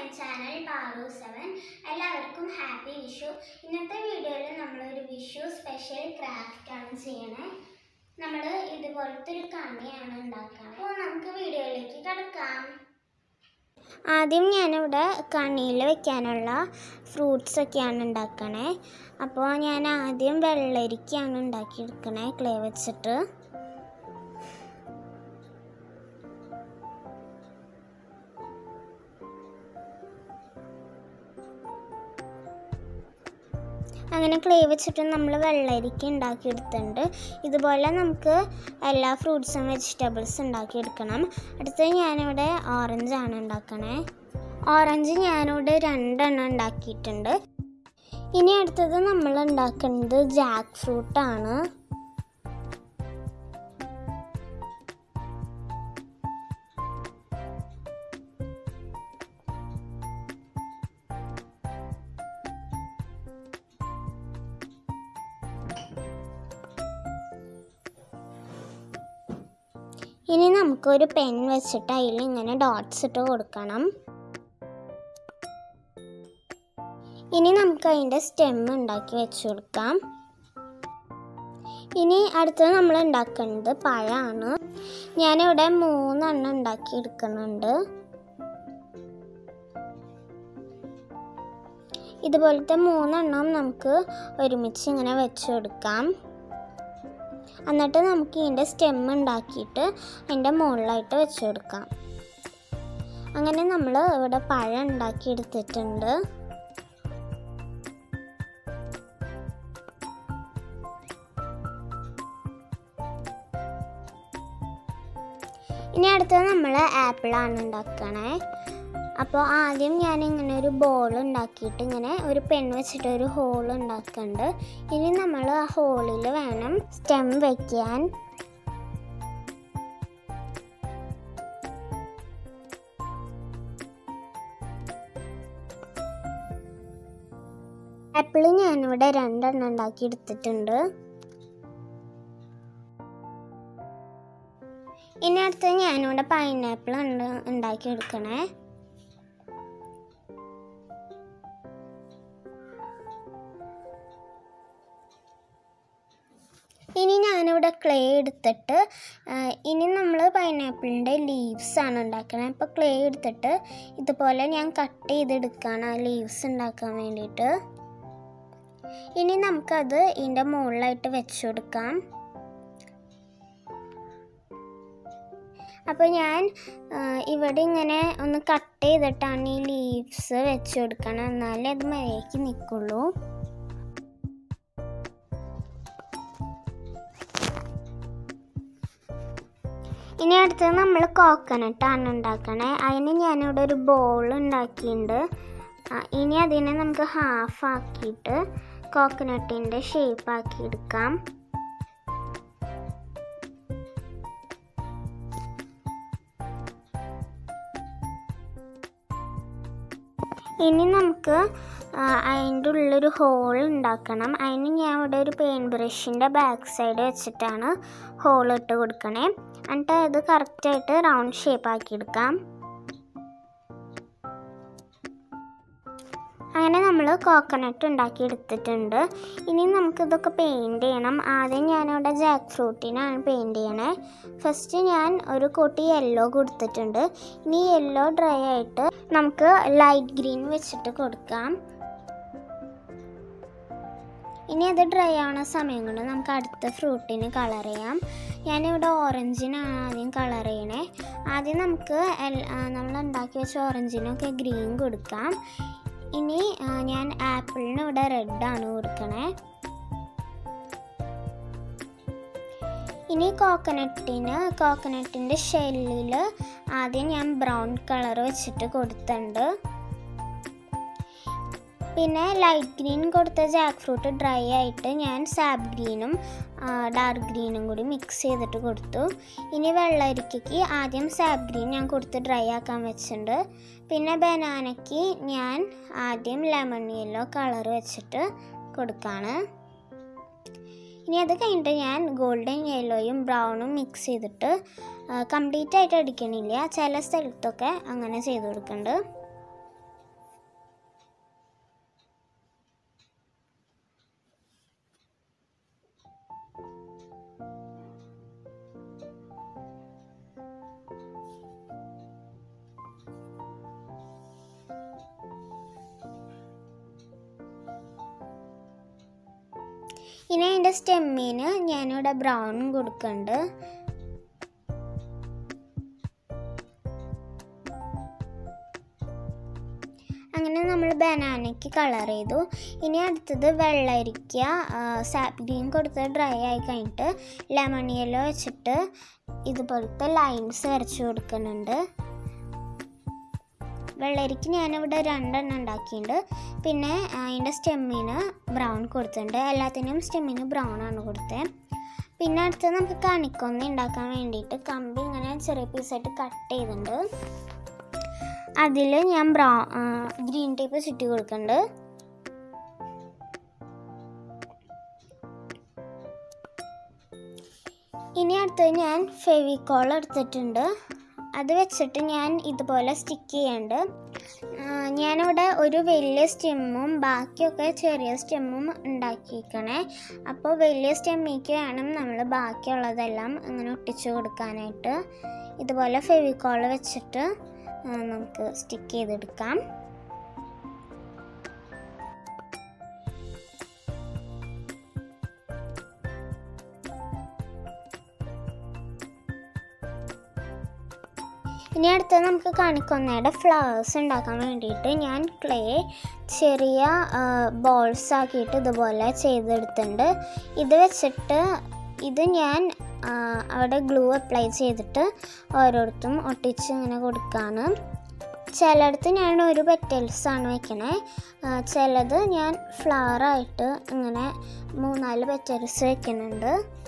my channel Paru seven എല്ലാവർക്കും happy Vishu ഇന്നത്തെ വീഡിയോയിൽ നമ്മളൊരു വിഷു സ്പെഷ്യൽ ക്രാഫ്റ്റ് ആണ് ചെയ്യണേ നമ്മൾ ഇതുപോലത്തെ ഒരു കണിയാണ് ഉണ്ടാക്കുന്നത് അപ്പോൾ നമുക്ക് വീഡിയോയിലേക്ക് കിടക്കാം ആദ്യം ഞാനിവിടെ കണിയിൽ വെക്കാനുള്ള ഫ്രൂട്ട്സ് ഒക്കെയാണ് ഉണ്ടാക്കണേ അപ്പോൾ ഞാൻ ആദ്യം വെള്ളരിക്കയാണ് ഉണ്ടാക്കിയെടുക്കണേ ക്ലേ വെച്ചിട്ട് അങ്ങനെ ക്ലേ വെച്ചിട്ട് നമ്മൾ വെള്ളരിക്ക ഉണ്ടാക്കിയെടുത്തിട്ടുണ്ട് ഇതുപോലെ നമുക്ക് എല്ലാ ഫ്രൂട്ട്സും വെജിറ്റബിൾസ് ഉണ്ടാക്കിയെടുക്കണം അടുത്തത് ഞാനിവിടെ ഓറഞ്ച് ആണ് ഉണ്ടാക്കണേ ഓറഞ്ച് ഞാനിവിടെ രണ്ടെണ്ണം ഉണ്ടാക്കിയിട്ടുണ്ട് ഇനി അടുത്തത് നമ്മൾ ഉണ്ടാക്കുന്നത് ജാക്ക് ഫ്രൂട്ടാണ് ഇനി നമുക്കൊരു പെൻ വെച്ചിട്ട് അതിൽ ഇങ്ങനെ ഡോട്ട്സ് ഇട്ട് കൊടുക്കണം ഇനി നമുക്ക് അതിൻ്റെ സ്റ്റെം ഉണ്ടാക്കി വെച്ച് കൊടുക്കാം ഇനി അടുത്തത് നമ്മൾ ഉണ്ടാക്കുന്നത് പഴമാണ് ഞാനിവിടെ മൂന്നെണ്ണം ഉണ്ടാക്കി എടുക്കുന്നുണ്ട് ഇതുപോലത്തെ മൂന്നെണ്ണം നമുക്ക് ഒരുമിച്ച് ഇങ്ങനെ വെച്ച് കൊടുക്കാം എന്നിട്ട് നമുക്ക് ഇതിൻ്റെ സ്റ്റെം ഉണ്ടാക്കിയിട്ട് അതിൻ്റെ മുകളിലായിട്ട് വെച്ച് കൊടുക്കാം അങ്ങനെ നമ്മൾ ഇവിടെ പഴം ഉണ്ടാക്കി എടുത്തിട്ടുണ്ട് ഇനി അടുത്തത് നമ്മൾ ആപ്പിളാണ് ഉണ്ടാക്കണേ അപ്പോൾ ആദ്യം ഞാൻ ഇങ്ങനെ ഒരു ബോൾ ഉണ്ടാക്കിയിട്ട് ഇങ്ങനെ ഒരു പെൺ വെച്ചിട്ട് ഒരു ഹോൾ ഉണ്ടാക്കുന്നുണ്ട് ഇനി നമ്മൾ ആ ഹോളിൽ വേണം സ്റ്റെം വെക്കാൻ ആപ്പിൾ ഞാനിവിടെ രണ്ടെണ്ണം ഉണ്ടാക്കി എടുത്തിട്ടുണ്ട് ഇനി അടുത്തത് ഞാനിവിടെ പൈനാപ്പിൾ ഉണ്ട് ഉണ്ടാക്കി എടുക്കണേ ഇനി ഞാനിവിടെ ക്ലേ എടുത്തിട്ട് ആ, ഇനി നമ്മൾ പൈനാപ്പിളിൻ്റെ ലീവ്സ് ആണ് ഉണ്ടാക്കണത് അപ്പോൾ ക്ലേ എടുത്തിട്ട് ഇതുപോലെ ഞാൻ കട്ട് ചെയ്തെടുക്കുകയാണ് ആ ലീവ്സ് ഉണ്ടാക്കാൻ വേണ്ടിയിട്ട് ഇനി നമുക്കത് ഇതിൻ്റെ മുകളിലായിട്ട് വെച്ച് കൊടുക്കാം അപ്പോൾ ഞാൻ ആ, ഇവിടെ ഇങ്ങനെ ഒന്ന് കട്ട് ചെയ്തിട്ടാണ് ഈ ലീവ്സ് വെച്ച് കൊടുക്കണം എന്നാലേ അത് മര്യാദയ്ക്ക് നിൽക്കുള്ളൂ ഇനി അടുത്തത് നമ്മൾ കോക്കനട്ടാണ് ഉണ്ടാക്കണേ അതിന് ഞാനിവിടെ ഒരു ബോൾ ഉണ്ടാക്കിയിട്ടുണ്ട് ആ, ഇനി അതിനെ നമുക്ക് ഹാഫ് ആക്കിയിട്ട് കോക്കനട്ടിൻ്റെ ഷേപ്പ് ആക്കി എടുക്കാം ഇനി നമുക്ക് ആ, അതിൻ്റെ ഉള്ളൊരു ഹോൾ ഉണ്ടാക്കണം അതിന് ഞാൻ ഇവിടെ ഒരു പെയിൻറ് ബ്രഷിൻ്റെ ബാക്ക് സൈഡ് വെച്ചിട്ടാണ് ഹോൾ ഇട്ട് കൊടുക്കണേ എന്നിട്ട് അത് കറക്റ്റായിട്ട് റൗണ്ട് ഷേപ്പ് ആക്കി എടുക്കാം അങ്ങനെ നമ്മൾ കോക്കനട്ട് ഉണ്ടാക്കി എടുത്തിട്ടുണ്ട് ഇനി നമുക്കിതൊക്കെ പെയിൻറ് ചെയ്യണം ആദ്യം ഞാനിവിടെ ജാക്ക് ഫ്രൂട്ടിനാണ് പെയിൻറ് ചെയ്യണേ ഫസ്റ്റ് ഞാൻ ഒരു കോട്ടി യെല്ലോ കൊടുത്തിട്ടുണ്ട് ഇനി യെല്ലോ ഡ്രൈ ആയിട്ട് നമുക്ക് ലൈറ്റ് ഗ്രീൻ വെച്ചിട്ട് കൊടുക്കാം ഇനി അത് ഡ്രൈ ആവുന്ന സമയം കൊണ്ട് നമുക്ക് അടുത്ത ഫ്രൂട്ടിന് കളർ ചെയ്യാം ഞാനിവിടെ ഓറഞ്ചിനാണ് ആദ്യം കളർ ചെയ്യണേ ആദ്യം നമുക്ക് എൽ- ആ, നമ്മൾ ഉണ്ടാക്കി വെച്ച ഓറഞ്ചിനൊക്കെ ഗ്രീൻ കൊടുക്കാം ഇനി ആ, ഞാൻ ആപ്പിളിന് ഇവിടെ റെഡാണ് കൊടുക്കണേ ഇനി കോക്കനട്ടിന് കോക്കനട്ടിൻ്റെ ഷെല്ലിൽ ആദ്യം ഞാൻ ബ്രൗൺ കളർ വെച്ചിട്ട് കൊടുത്തിട്ടുണ്ട് പിന്നെ ലൈറ്റ് ഗ്രീൻ കൊടുത്ത ജാക്ക് ഫ്രൂട്ട് ഡ്രൈ ആയിട്ട് ഞാൻ സാബ് ഗ്രീനും ഡാർക്ക് ഗ്രീനും കൂടി മിക്സ് ചെയ്തിട്ട് കൊടുത്തു ഇനി വെള്ളരിക്കയ്ക്ക് ആദ്യം സാബ് ഗ്രീൻ ഞാൻ കൊടുത്ത് ഡ്രൈ ആക്കാൻ വെച്ചിട്ടുണ്ട് പിന്നെ ബനാനയ്ക്ക് ഞാൻ ആദ്യം ലെമൺ യെല്ലോ കളർ വെച്ചിട്ട് കൊടുക്കാണ് ഇനി അത് കഴിഞ്ഞിട്ട് ഞാൻ ഗോൾഡൻ യെല്ലോയും ബ്രൗണും മിക്സ് ചെയ്തിട്ട് കംപ്ലീറ്റ് ആയിട്ട് അടിക്കണില്ല ചില സ്ഥലത്തൊക്കെ അങ്ങനെ ചെയ്ത് കൊടുക്കുന്നുണ്ട് ഇനി അതിൻ്റെ സ്റ്റെമ്മിന് ഞാനിവിടെ ബ്രൗൺ കൊടുക്കുന്നുണ്ട് അങ്ങനെ നമ്മൾ ബനാനയ്ക്ക് കളർ ചെയ്തു ഇനി അടുത്തത് വെള്ളരിക്ക സാപ്പ് ഗ്രീൻ കൊടുത്ത് ഡ്രൈ ആയി കഴിഞ്ഞിട്ട് ലെമൺ യെല്ലോ വെച്ചിട്ട് ഇതുപോലത്തെ ലൈൻസ് വരച്ചു കൊടുക്കുന്നുണ്ട് വെള്ളരിക്ക് ഞാനിവിടെ രണ്ടെണ്ണം ഉണ്ടാക്കിയിട്ടുണ്ട് പിന്നെ അതിൻ്റെ സ്റ്റെമ്മിന് ബ്രൗൺ കൊടുത്തിട്ടുണ്ട് എല്ലാത്തിനും സ്റ്റെമ്മിന് ബ്രൗൺ ആണ് കൊടുത്തത് പിന്നെ അടുത്ത് നമുക്ക് കണിക്കൊന്ന ഉണ്ടാക്കാൻ വേണ്ടിയിട്ട് കമ്പി ഇങ്ങനെ ചെറിയ പീസായിട്ട് കട്ട് ചെയ്തിട്ടുണ്ട് അതിൽ ഞാൻ ബ്രൗ ഗ്രീൻ ടേപ്പ് ചുറ്റി കൊടുക്കുന്നുണ്ട് ഇനി അടുത്തത് ഞാൻ ഫെവിക്കോൾ എടുത്തിട്ടുണ്ട് അത് വെച്ചിട്ട് ഞാൻ ഇതുപോലെ സ്റ്റിക്ക് ചെയ്യുന്നുണ്ട് ഞാനിവിടെ ഒരു വലിയ സ്റ്റെമ്മും ബാക്കിയൊക്കെ ചെറിയ സ്റ്റെമ്മും ഉണ്ടാക്കിയിരിക്കണേ അപ്പോൾ വലിയ സ്റ്റെമ്മിക്ക് വേണം നമ്മൾ ബാക്കിയുള്ളതെല്ലാം അങ്ങനെ ഒട്ടിച്ചു കൊടുക്കാനായിട്ട് ഇതുപോലെ ഫെവിക്കോൾ വെച്ചിട്ട് നമുക്ക് സ്റ്റിക്ക് ചെയ്തെടുക്കാം ഇനി അടുത്തത് നമുക്ക് കണിക്കൊന്നയുടെ ഫ്ലവേഴ്സ് ഉണ്ടാക്കാൻ വേണ്ടിയിട്ട് ഞാൻ ക്ലേ ചെറിയ ബോൾസ് ആക്കിയിട്ട് ഇതുപോലെ ചെയ്തെടുത്തിട്ടുണ്ട് ഇത് വെച്ചിട്ട് ഇത് ഞാൻ അവിടെ ഗ്ലൂ അപ്ലൈ ചെയ്തിട്ട് ഓരോരുത്തും ഒട്ടിച്ച് ഇങ്ങനെ കൊടുക്കുകയാണ് ചിലയിടത്ത് ഞാൻ ഒരു പെറ്റൽസ് ആണ് വെക്കണേ ചിലത് ഞാൻ ഫ്ലവറായിട്ട് ഇങ്ങനെ മൂന്നാല് പെറ്റൽസ് വെക്കുന്നുണ്ട്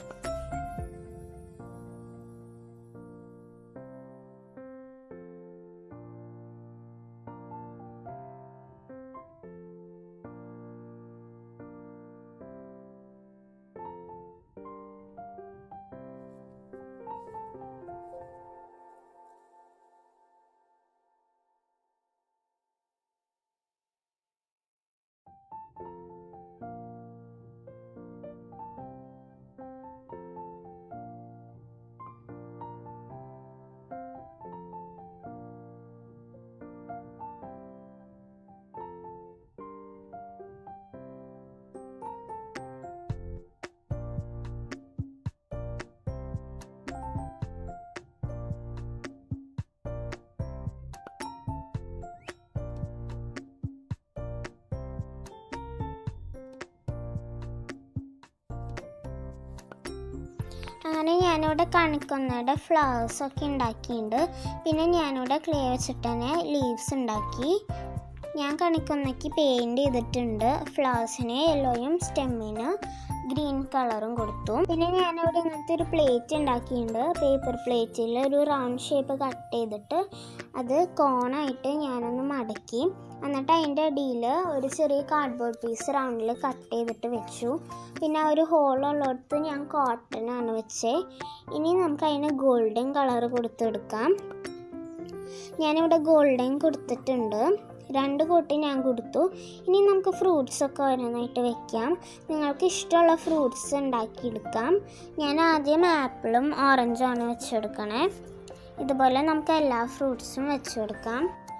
അങ്ങനെ ഞാനിവിടെ കണിക്കൊന്നയുടെ ഫ്ലവേഴ്സ് ഒക്കെ ഉണ്ടാക്കിയിട്ടുണ്ട് പിന്നെ ഞാനിവിടെ ക്ലേ വെച്ചിട്ട് തന്നെ ലീവ്സ് ഉണ്ടാക്കി ഞാൻ കണിക്കൊന്നയ്ക്ക് പെയിൻറ് ചെയ്തിട്ടുണ്ട് ഫ്ലവേഴ്സിന് യെല്ലോയും സ്റ്റെമ്മിന് ഗ്രീൻ കളറും കൊടുത്തു പിന്നെ ഞാനിവിടെ ഇങ്ങനത്തെ ഒരു പ്ലേറ്റ് ഉണ്ടാക്കിയിട്ടുണ്ട് പേപ്പർ പ്ലേറ്റിൽ ഒരു റൗണ്ട് ഷേപ്പ് കട്ട് ചെയ്തിട്ട് അത് കോണായിട്ട് ഞാനൊന്ന് മടക്കി എന്നിട്ട് അതിൻ്റെ അടിയിൽ ഒരു ചെറിയ കാർഡ്ബോർഡ് പീസ് റൗണ്ടിൽ കട്ട് ചെയ്തിട്ട് വെച്ചു പിന്നെ ആ ഒരു ഹോളുള്ളിടത്ത് ഞാൻ കോട്ടൺ ആണ് വെച്ചേ ഇനി നമുക്ക് അതിന് ഗോൾഡൻ കളർ കൊടുത്തെടുക്കാം ഞാനിവിടെ ഗോൾഡൻ കൊടുത്തിട്ടുണ്ട് രണ്ട് കോട്ടി ഞാൻ കൊടുത്തു ഇനി നമുക്ക് ഫ്രൂട്ട്സ് ഒക്കെ ഓരോന്നായിട്ട് വെക്കാം നിങ്ങൾക്ക് ഇഷ്ടമുള്ള ഫ്രൂട്ട്സ് ഉണ്ടാക്കിയെടുക്കാം ഞാൻ ആദ്യം ആപ്പിളും ഓറഞ്ചും ആണ് വെച്ചെടുക്കണേ ഇതുപോലെ നമുക്ക് എല്ലാ ഫ്രൂട്ട്സും വെച്ച് കൊടുക്കാം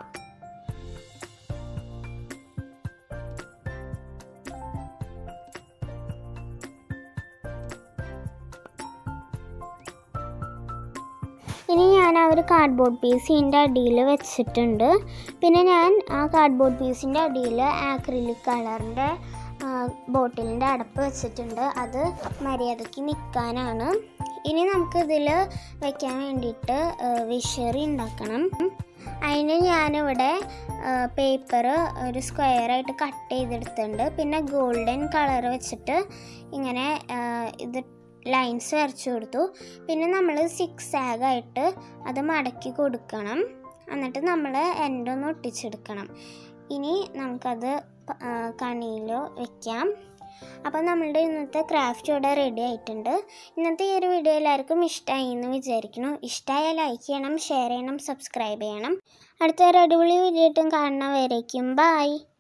ഇനി ഞാൻ ആ ഒരു കാർഡ്ബോർഡ് പീസ് ഇതിൻ്റെ അടിയിൽ വെച്ചിട്ടുണ്ട് പിന്നെ ഞാൻ ആ കാർഡ്ബോർഡ് പീസിൻ്റെ അടിയിൽ ആക്രിലിക് കളറിൻ്റെ ബോട്ടിലിൻ്റെ അടപ്പ് വെച്ചിട്ടുണ്ട് അത് മര്യാദയ്ക്ക് നിൽക്കാനാണ് ഇനി നമുക്ക് ഇതിൽ വെക്കാൻ വേണ്ടിയിട്ട് വിഷറി ഉണ്ടാക്കണം അതിന് ഞാനിവിടെ പേപ്പർ ഒരു സ്ക്വയറായിട്ട് കട്ട് ചെയ്തെടുത്തിട്ടുണ്ട് പിന്നെ ഗോൾഡൻ കളർ വെച്ചിട്ട് ഇങ്ങനെ ആ, ഇത് ലൈൻസ് വരച്ചു കൊടുത്തു പിന്നെ നമ്മൾ സിക്സ് ആയിട്ട് അത് മടക്കി കൊടുക്കണം എന്നിട്ട് നമ്മൾ എൻ്റെ ഒന്ന് ഒട്ടിച്ചെടുക്കണം ഇനി നമുക്കത് പ- ആ, കണിയിലോ വെക്കാം അപ്പോൾ നമ്മളുടെ ഇന്നത്തെ ക്രാഫ്റ്റ് ഇവിടെ റെഡി ആയിട്ടുണ്ട് ഇന്നത്തെ ഈ ഒരു വീഡിയോ എല്ലാവർക്കും ഇഷ്ടമായി എന്ന് വിചാരിക്കുന്നു ഇഷ്ടമായാൽ ലൈക്ക് ചെയ്യണം ഷെയർ ചെയ്യണം സബ്സ്ക്രൈബ് ചെയ്യണം അടുത്ത ഒരു അടിപൊളി വീഡിയോ ആയിട്ടും കാണുന്നവരേക്കും ബായ്